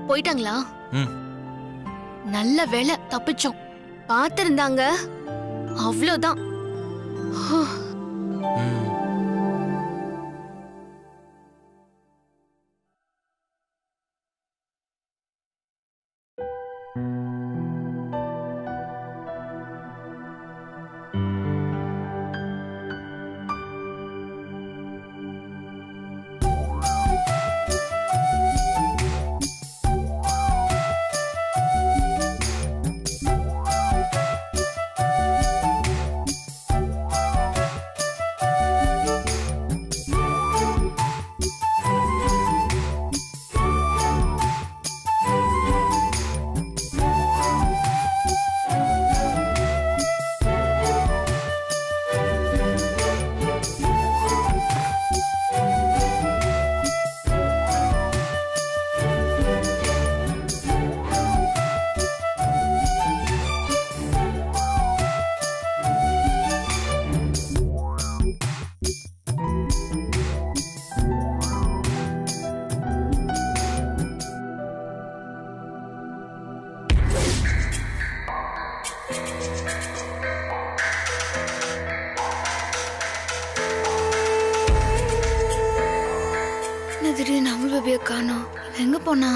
போயிட்டாங்களா ம் நல்ல வேலை தப்பிச்சோம் பார்த்திருந்தாங்க அவ்வளவுதான் ம் என்ன திடீர்னு அமுல் பேபியை காணோம் இவ எங்க போனா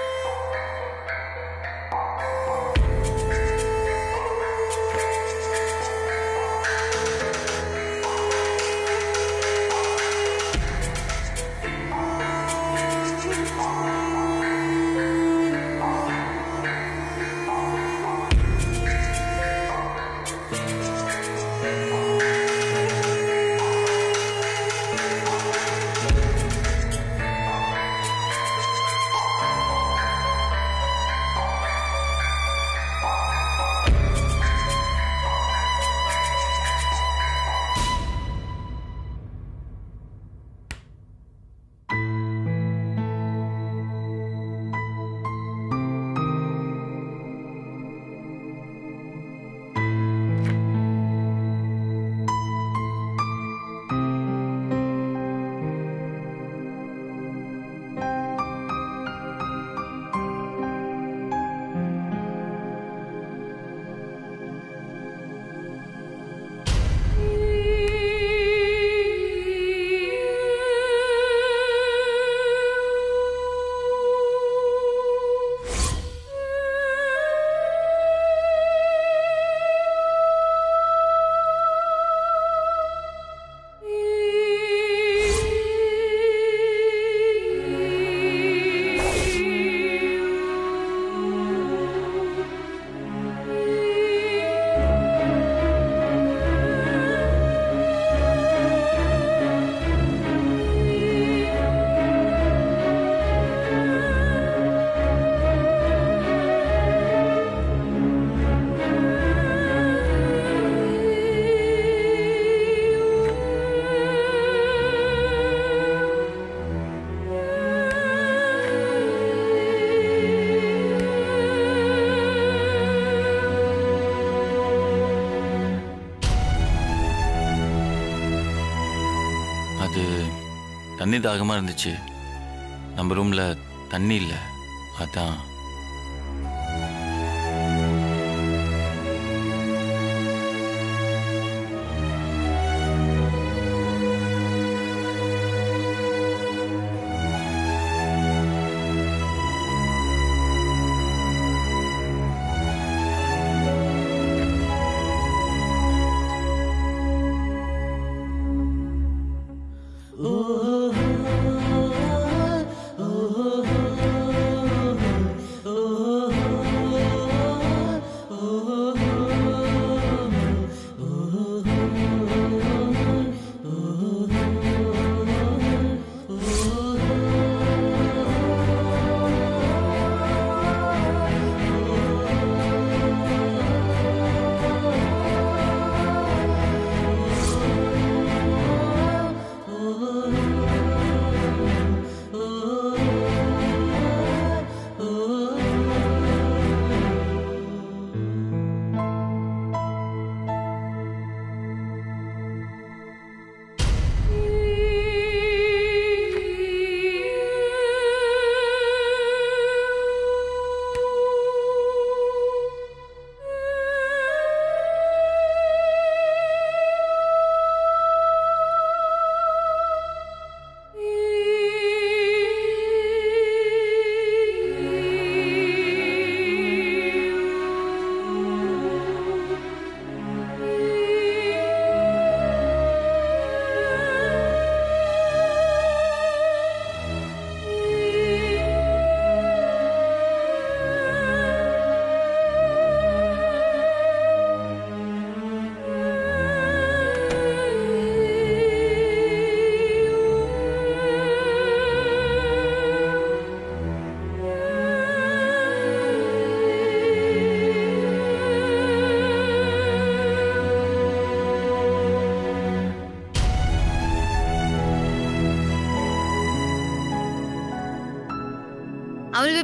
அது தண்ணி தாகமாக இருந்துச்சு நம்ம ரூமில் தண்ணி இல்லை அதான் oh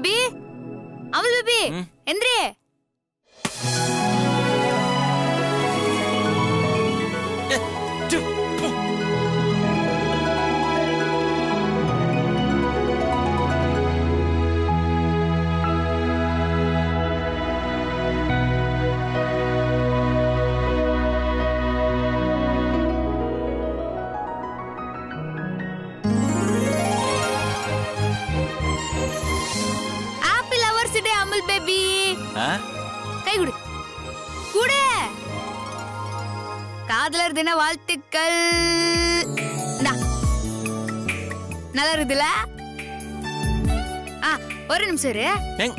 பேபி அமுல் பேபி ம். எந்திரி ச்சு, பு. Happy lovers day Amul baby ஆ? கை கொடு குடு காதலர் தின வாழ்த்துக்கள் இந்தா. நல்லா இருக்குதுல ஆ ஒரு நிமிஷம் இரு ஏங்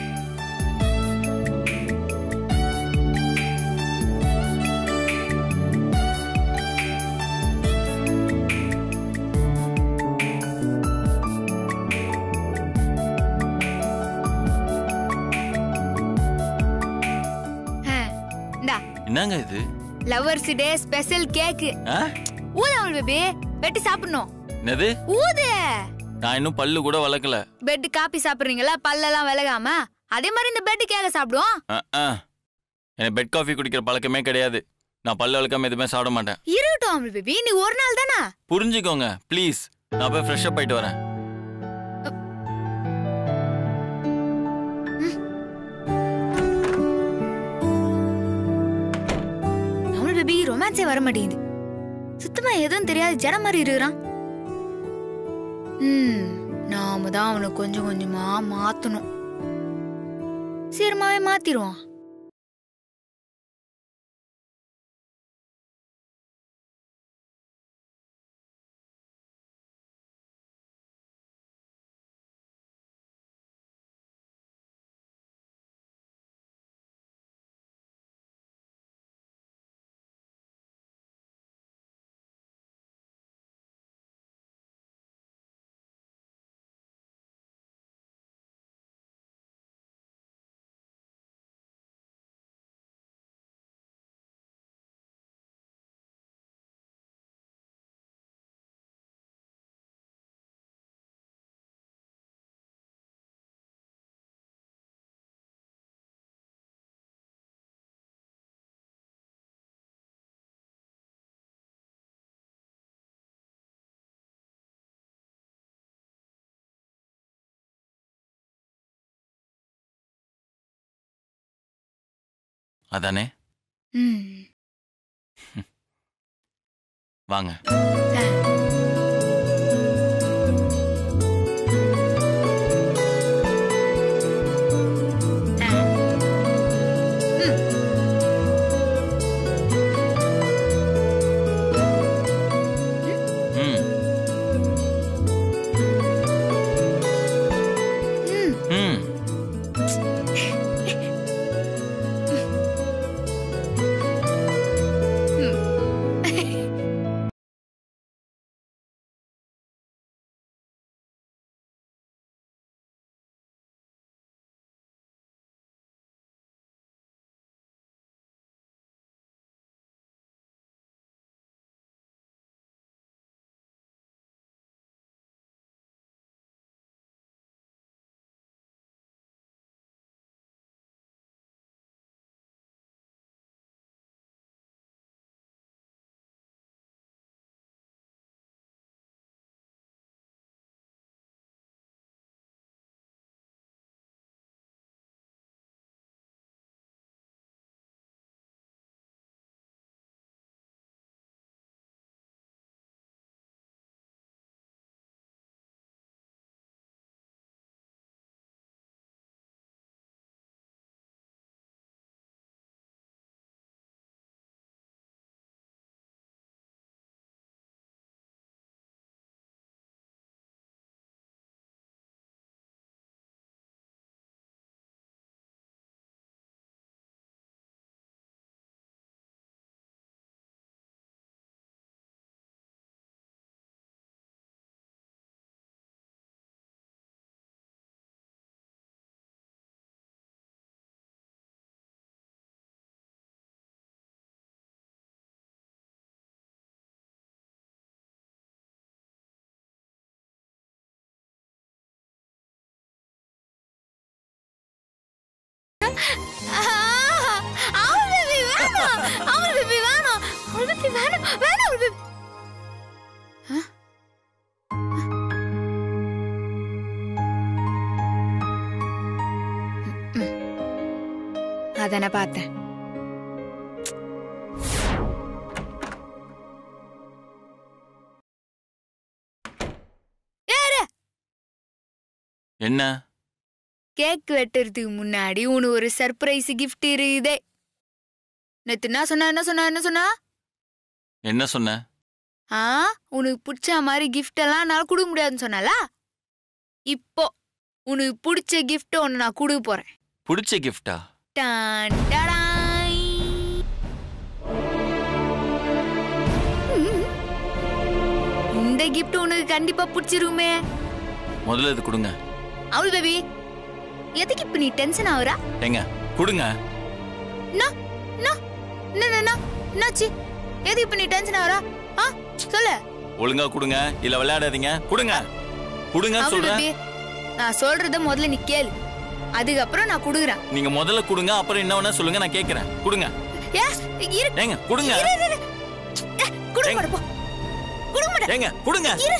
ஆ, இந்தா என்னங்க இது லவர்ஸ் டே ஸ்பெஷல் கேக் ஆ? ஊது அமுல் பேபி வெட்டி சாப்பிடணும் என்னது ஊது நான் இன்னும் பல்லு கூட வளர்க்கல பெட் காப்பி சாப்பிடுறீங்களா பல்லெல்லாம் விலகாம அதே மாதிரி இந்த பெட் கேக்க சாப்பிடுவோம் ஆ, ஆ. எனக்கு பெட் காஃபி குடிக்கிற பழக்கமே கிடையாது நான் பல்லு வளர்க்காம எதுவுமே சாப்பிட மாட்டேன் இருக்கட்டும் அமுல் பேபி நீ ஒரு நாள் தானே புரிஞ்சுக்கோங்க ப்ளீஸ் நான் போய் ஃப்ரெஷ் அப் ஆயிட்டு வரேன் அமுல் பேபி ரொமான்ஸே வர மாட்டேங்குது சுத்தமா எதுவும் தெரியாது ஜட மாதிரி இருக்கிறான் ம் நாம தான் அவனை கொஞ்சம் கொஞ்சமா மாத்தணும் சீரமாவே மாத்திருவான் அதானே ம் வாங்க ம் ம் ம் அவள் பேபி வேணாம் அவள் பேபி வேணாம் அவள் பேபி வேணாம் வேணாம் அவள் பேபி அதான பார்த்தேன் என்ன கேக் வெட்டுறதுக்கு முன்னாடி உனக்கு ஒரு சர்ப்ரைஸ் gift இருக்குதே நேத்து என்ன சொன்னா என்ன சொன்னா என்ன சொன்னா என்ன சொன்ன ஆ உனக்கு பிடிச்ச மாதிரி gift எல்லாம் என்னால கொடுக்க முடியாதுன்னு சொன்னல இப்போ உனக்கு பிடிச்ச gift ஒன்று நான் கொடுக்க போறேன் பிடிச்ச கிஃப்டா டான் டடாய். ம். இந்த gift உனக்கு கண்டிப்பா பிடிச்சிருக்குமே முதல்ல இது கொடுங்க அவள் பேபி எதுக்கு இப்ப நீ டென்ஷன் ஆகுறா ஏங்க கொடுங்க என்ன என்ன என்ன என்ன, என்ன என்னாச்சு எதுக்கு இப்ப நீ டென்ஷன் ஆகுறா ஆ சொல்லு ஒழுங்கா கொடுங்க இல்ல விளையாடாதீங்க கொடுங்க கொடுங்கன்னு அவள் சொல்றேன் பேபி நான் சொல்றத முதல்ல நீ கேளு அதுக்கப்புறம் நான் குடுக்குறேன் நீங்க முதல்ல கொடுங்க அப்புறம் என்ன வேணா சொல்லுங்க நான் கேக்குறேன் கொடுங்க ஏ இரு ஏங்க கொடுங்க இரு, இரு, இரு. ஏ, குடுக்க மாட்டேன் போ குடுக்க மாட்டேன் ஏங்க கொடுங்க இரு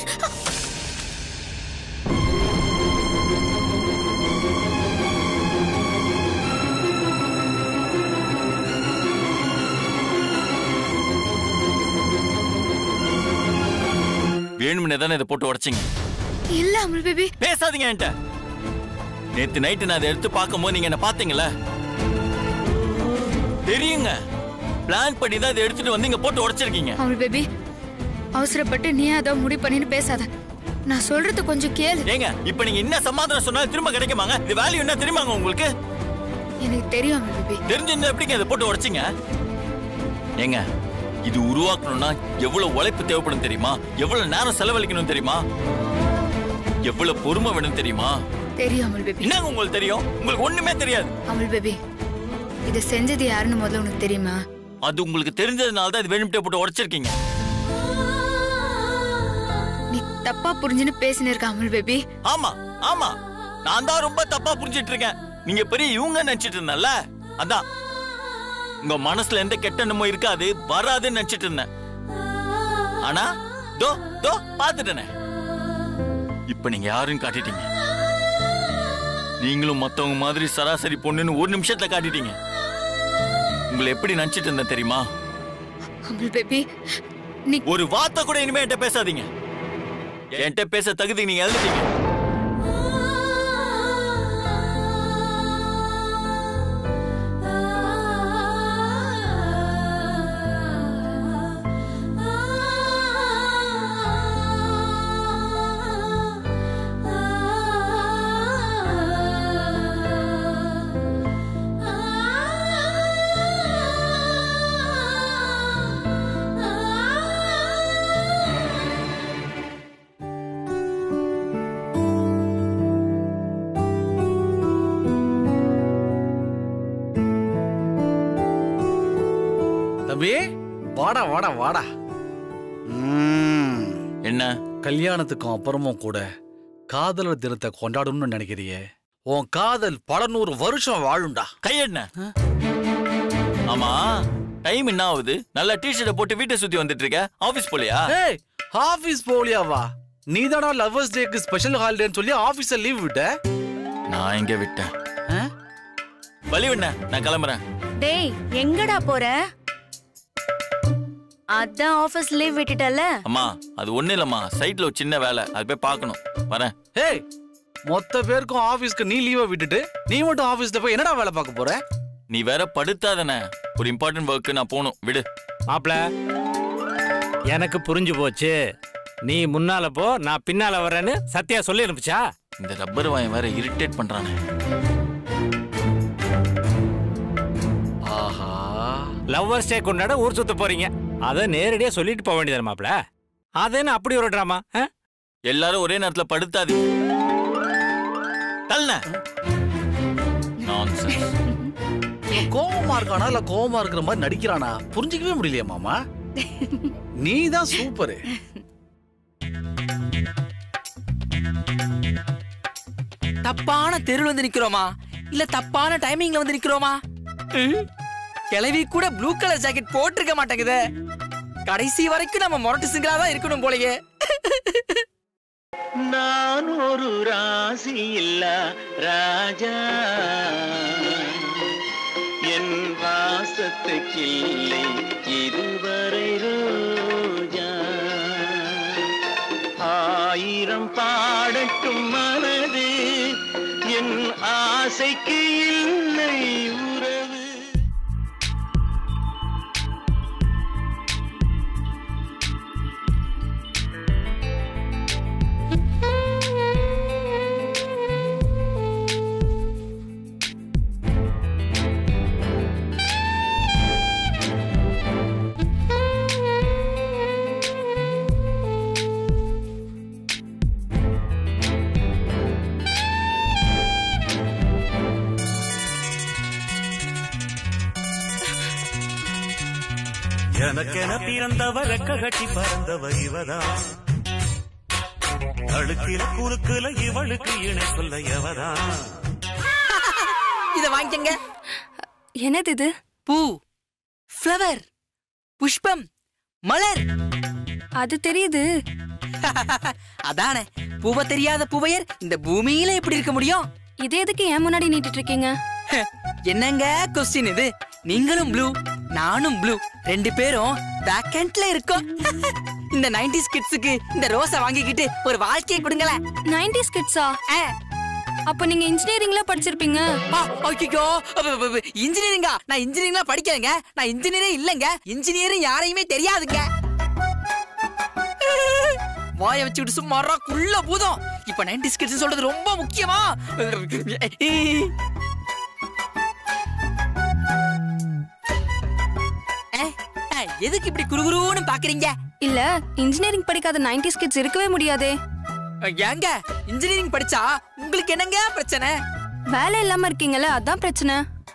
வேணும்னே தானே இதை போட்டு உடைச்சிங்க இல்ல அமுல் பேபி பேசாதீங்க என்கிட்ட நேத்து நைட்டு நான் அதை எடுத்து பார்க்கும்போது நீங்க என்ன பாத்தீங்கல்ல தெரியுங்க பிளான் பண்ணி தான் இதை எடுத்துட்டு வந்து இங்க போட்டு உடைச்சிருக்கீங்க அமுல் பேபி அவசரப்பட்டு நீ அதை முடிவு பண்ணின்னு பேசாத நான் சொல்றது கொஞ்சம் கேளு ஏங்க இப்ப நீங்க என்ன சமாதானம் சொன்னாலும் திரும்ப கிடைக்குமாங்க இது வேல்யூ என்ன தெரியுமாங்க உங்களுக்கு எனக்கு தெரியும் அமுல் பேபி தெரிஞ்சிருந்தா எப்படிங்க இதை போட்டு உடைச்சிங்க ஏங்க இது உருவாக்கணும்னா எவ்வளவு உழைப்பு தேவைப்படும் தெரியுமா எவ்வளவு நேரம் செலவழிக்கணும் தெரியுமா எவ்வளவு பொறுமை வேணும் தெரியுமா தெரியும் அமுல் பேபி என்னங்க உங்களுக்கு தெரியும் உங்களுக்கு ஒண்ணுமே தெரியாது அமுல் பேபி இதை செஞ்சது யாருன்னு முதல்ல உனக்கு தெரியுமா அது உங்களுக்கு தெரிஞ்சதுனால தான் இது வேணும்ட்டே போட்டு உடைச்சிருக்கீங்க நீ தப்பா புரிஞ்சுன்னு பேசினு இருக்க அமுல் பேபி ஆமா ஆமா நான் தான் ரொம்ப தப்பா புரிஞ்சிட்டு இருக்கேன் நீங்க பெரிய இவங்க நினைச்சிட்டு இருந்தேன்ல அதான் உங்க மனசுல எந்த கெட்ட எண்ணமும் இருக்காது வராதுன்னு நினைச்சிட்டு இருந்தேன் ஆனா தோ தோ பாத்துட்டேனே இப்ப நீங்க யாருன்னு காட்டிட்டீங்க நீங்களும் மத்தவங்க மாதிரி சராசரி பொண்ணுன்னு ஒரு நிமிஷத்துல காட்டிட்டீங்க உங்களை எப்படி நினைச்சிட்டு இருந்தேன் தெரியுமா அமுல் பேபி நீ ஒரு வார்த்தை கூட இனிமே என்கிட்ட பேசாதீங்க என்கிட்ட பேச தகுதி நீங்க எழுதிட்டீங்க தம்பி வாடா வாடா வாடா ம், என்ன கல்யாணத்துக்கும் அப்புறமும் கூட காதலர் தினத்தை கொண்டாடணும்னு நினைக்கிறியே உன் காதல் பல நூறு வருஷம் வாழும்டா கையெண்ண ஆமா டைம் என்ன ஆகுது நல்ல டிஷர்ட்டை போட்டு வீட்டை சுத்தி வந்துட்டு இருக்க ஆபீஸ் போலியா ஏய் ஆபீஸ் போலியாவா நீதானா லவ்வர்ஸ் டேக்கு ஸ்பெஷல் ஹாலிடேன்னு சொல்லி ஆபீஸ லீவ் விட்ட நான் எங்க விட்டேன் ஆ? வழி விண்ண நான் கிளம்புறேன் டேய் எங்கடா போற அதான் ஆபீஸ் லீவ் விட்டுட்டல அம்மா அது ஒண்ணு இல்லம்மா சைட்ல ஒரு சின்ன வேலை அது போய் பார்க்கணும் வரேன் ஏய் மொத்த பேருக்கும் ஆபீஸ்க்கு நீ லீவை விட்டுட்டு நீ மட்டும் ஆபீஸ்ல போய் என்னடா வேலை பார்க்க போற நீ வேற படுத்தாதானே ஒரு இம்பார்ட்டன்ட் ஒர்க்கு நான் போகணும் விடு மாப்ள எனக்கு புரிஞ்சு போச்சு நீ முன்னால போ நான் பின்னால வரேன்னு சத்யா சொல்லி அனுப்பிச்சா இந்த ரப்பர் வாயன் வேற இரிட்டேட் பண்றானே ஆஹா லவ்வர்ஸ் டே கொண்டாட ஊர் சுத்த போறீங்க அதை நேரடியா சொல்லிட்டு போக வேண்டியது மாப்ள அதேன்னு அப்படி ஒரு ட்ராமா எல்லாரும் ஒரே நேரத்துல படுத்தாது தல்ல நான்சென்ஸ் இவன் கோவமா இருக்கானா இல்ல கோவமா இருக்கிற மாதிரி நடிக்கிறானா புரிஞ்சிக்கவே முடியலையா மாமா நீ தான் சூப்பரு தப்பான தெருவில் வந்து நிக்கிறோமா இல்ல தப்பான டைமிங்ல வந்து நிக்கிறோமா ம்? கிழவி கூட ப்ளூ கலர் ஜாக்கெட் போட்டிருக்க மாட்டேங்குதே கடைசி வரைக்கும் நம்ம முரட்டு சிங்கலா தான் இருக்கணும் போலயே நான் ஒரு ராசி இல்ல ராஜா என் வாசத்துக்கில்லை இதுவரை ரோஜா ஆயிரம் பாடட்டும் மனது என் ஆசைக்கு இல்லை உறவு எனக்கென பிறந்தவ ரெக்க கட்டி பறந்தவ இவதான் அழுக்கில குறுக்குல இவளுக்கு இணை சொல்ல எவதான் இத வாங்கிக்கங்க என்னது இது பூ ஃப்ளவர் புஷ்பம் மலர் அது தெரியுது அதானே பூவ தெரியாத பூவையர் இந்த பூமியில எப்படி இருக்க முடியும் இது எதுக்கு ஏன் முன்னாடி நீட்டிட்டு இருக்கீங்க என்னங்க கொஸ்டின் இது நீங்களும் ப்ளூ நானும் ப்ளூ ரெண்டு பேரும் வேக்கண்ட்ல இருக்கோம் இந்த 90s கிட்ஸுக்கு இந்த ரோஸை வாங்கிக்கிட்டு ஒரு வாழ்க்கையை கொடுங்களேன் 90s கிட்ஸா ஆ. அப்ப நீங்க இன்ஜினியரிங்ல படிச்சிருப்பீங்க ஆ, ஐயையோ, அப்ப, அப்ப, அப்ப, இன்ஜினியரிங்கா நான் இன்ஜினியரிங்லாம் படிக்கலைங்க நான் இன்ஜினியரே இல்லைங்க இன்ஜினியரிங் யாரையுமே தெரியாதுங்க வாய வச்சுக்கிட்டு சும்மாறா குள்ள பூதம் இப்ப 90s கிட்ஸ் சொல்றது ரொம்ப முக்கியமா அஹ், அஹ், எதுக்கு இப்படி குறுகுறுன்னு பாக்குறீங்க இல்ல இன்ஜினியரிங் படிக்காத 90s கிட்ஸ் இருக்கவே முடியாதே ஏங்க இன்ஜினியரிங் படிச்சா உங்களுக்கு என்னங்க பிரச்சனை வேலை இல்லாம இருக்கீங்கல்ல அதான் பிரச்சனை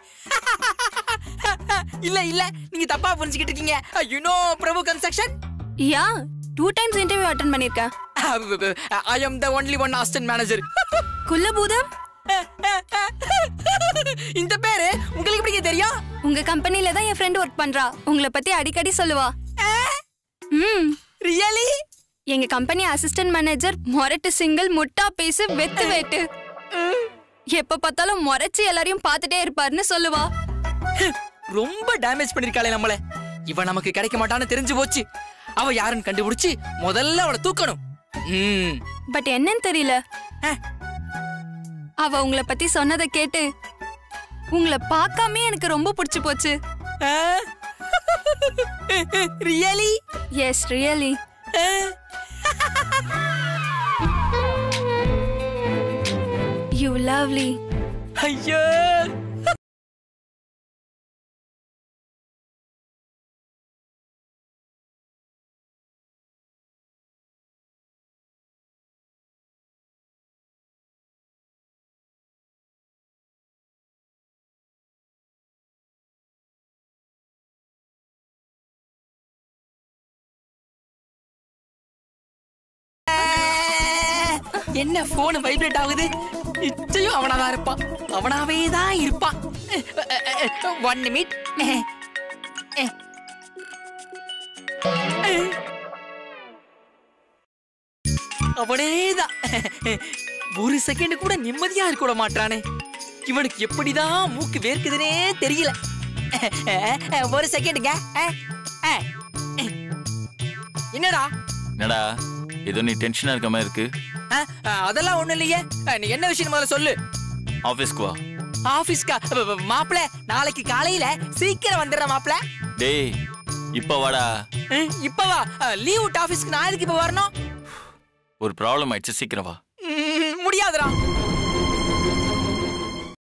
இல்ல இல்ல நீங்க தப்பா புரிஞ்சுக்கிட்டு இருக்கீங்க you know Prabhu construction yeah two times interview attend பண்ணிருக்கேன் I am the only one assistant manager குல்லபூதம் இந்த பேரு உங்களுக்கு எப்படி தெரியும் உங்க கம்பெனில தான் என் ஃப்ரெண்ட் ஒர்க் பண்றா உங்களை பத்தி அடிக்கடி சொல்லுவா ம் ரியலி எங்க கம்பெனி அசிஸ்டன்ட் மேனேஜர் மொரட்டு சிங்கிள் முட்டா பேசு வெத்து வேட்டு எப்ப பார்த்தாலும் முறைச்சு எல்லாரையும் பார்த்துட்டே இருப்பாருன்னு சொல்லுவா ரொம்ப டேமேஜ் பண்ணிருக்காளே நம்மள இவ நமக்கு கிடைக்க மாட்டான்னு தெரிஞ்சு போச்சு அவ யாருன்னு கண்டுபிடிச்சு முதல்ல அவளை தூக்கணும் ம். பட் என்னன்னு தெரியல அஹ். அவ உங்களை பத்தி சொன்னதை கேட்டு உங்களை பார்க்காமே எனக்கு ரொம்ப பிடிச்சு போச்சு ஆ? Really yes really you lovely ஐயோ என்ன போன் வைப்ரேட் ஆகுது நிச்சயம் அவனாதான் இருப்பான் அவனாவே தான் இருப்பான் ஒன் நிமிட் அவனேதான் ஒரு செகண்ட் கூட நிம்மதியா இருக்க விட மாட்டானே இவனுக்கு எப்படிதான் மூக்கு வேர்க்குதுனே தெரியல ஒரு செகண்டுங்க என்னடா என்னடா ஏதோ நீ டென்ஷனா இருக்க மாதிரி இருக்கு அஹ், அஹ், அதெல்லாம் ஒண்ணும் இல்லையே அஹ், நீ என்ன விஷயம் முதல்ல சொல்லு ஆபீஸ்க்கு வா ஆபீஸ்க்கா மாப்பிள நாளைக்கு காலையில சீக்கிரம் வந்துடுற மாப்பிள டேய் இப்ப வாடா இப்ப வா லீவ் விட்டு ஆபீஸ்க்கு நான் எதுக்கு இப்ப வரணும் ஒரு ப்ராப்ளம் ஆயிடுச்சு சீக்கிரம் வா